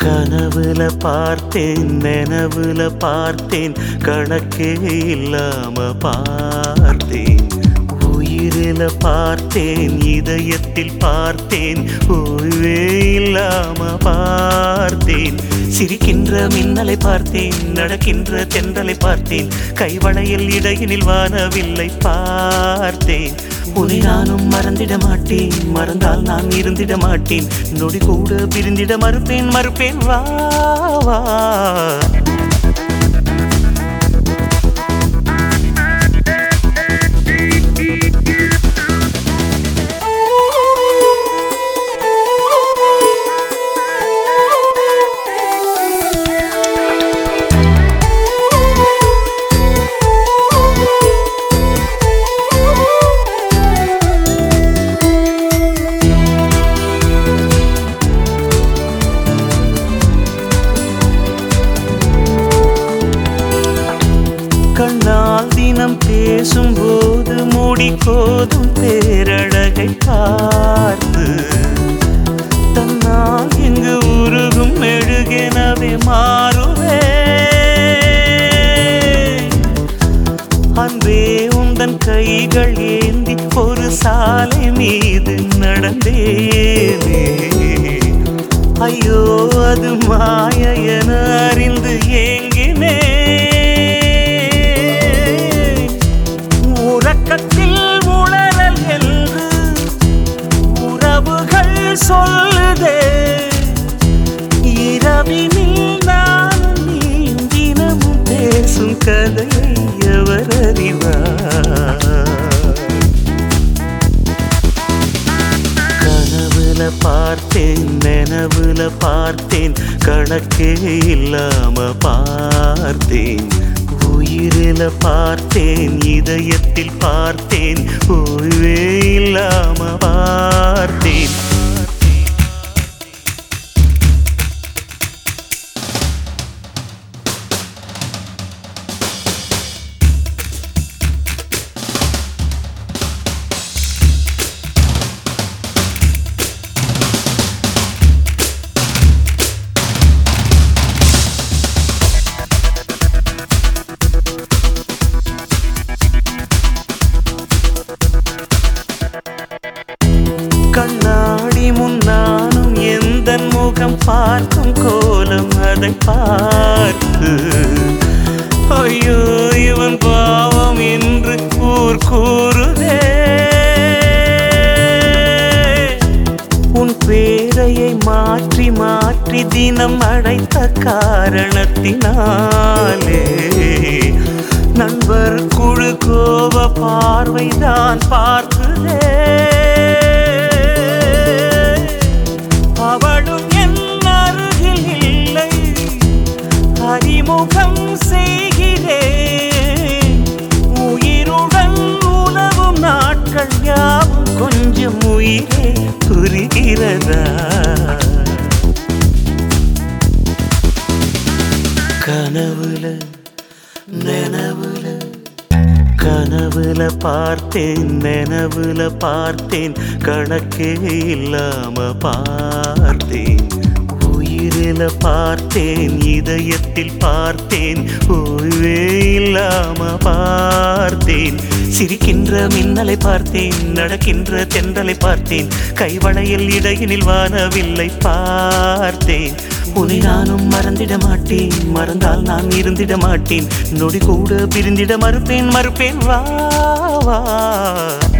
கனவுல பார்த்தேன் நெனவுல பார்த்தேன் கணக்கே இல்லாம பார்த்தேன் உயிரில பார்த்தேன் இதயத்தில் பார்த்தேன் ஓய்வே இல்லாம பார்த்தேன் சிரிக்கின்ற மின்னலை பார்த்தேன் நடக்கின்ற தென்றலை பார்த்தேன் கைவளையில் இடையினில் வானவில்லை பார்த்தேன் உன்னை நானும் மறந்திட மாட்டேன் மறந்தால் நான் இருந்திட மாட்டேன் நொடி கூட பிரிந்திட மறுப்பேன் மறுப்பேன் வா வா கண்ணால் தினம் பேசும்போது மூடி கோதும் பேரழகை பார்த்து தன்னால் இங்கு உருகும் மெழுகெனவே மாறுவே அன்பே உந்தன் கைகள் ஏந்தி ஒரு சாலை மீது நடந்தேனே ஐயோ அது மாய என அறிந்து ஏங்கினே உறக்கத்தில் உளறல் என்று உறவுகள் சொல்லுதே இரவினில் நான் நீ தினமும் பேசும் கதையை எவர் அறிவார் கனவுல பார்த்தேன் நெனவுல பார்த்தேன் கணக்கே இல்லாம பார்த்தேன் உயிரில பார்த்தேன் இதயத்தில் பார்த்தேன் ஓய்வே இல்லாம பார்த்தேன் கண்ணாடி முன்னானும் எந்த முகம் பார்க்கும் கோலம் அதை பார்த்து ஐயோ இவன் பாவம் என்று ஊர் கூறுதே உன் பேரையை மாற்றி மாற்றி தினம் அடைத்த காரணத்தினாலே நண்பர் குழு கோப பார்வைதான் பார்க்குதே அவளும் என் அருகில் இல்லை அறிமுகம் செய்கிறேன் உயிருடன் உணவும் நாட்கள் யாவும் கொஞ்சம் உயிரே புரிகிறதா கனவுல நனவுல கனவுல பார்த்தேன் நனவுல பார்த்தேன் கணக்கே இல்லாம பார்த்தேன் உயிரில பார்த்தேன் இதயத்தில் பார்த்தேன் ஓய்வே இல்லாம பார்த்தேன் சிரிக்கின்ற மின்னலை பார்த்தேன் நடக்கின்ற தென்றலை பார்த்தேன் கைவளையில் இடையினில் வானவில்லை பார்த்தேன் உன்னை நானும் மறந்திட மாட்டேன் மறந்தால் நான் இருந்திட மாட்டேன் நொடி கூட பிரிந்திட மறுப்பேன் மறுப்பேன் வா வா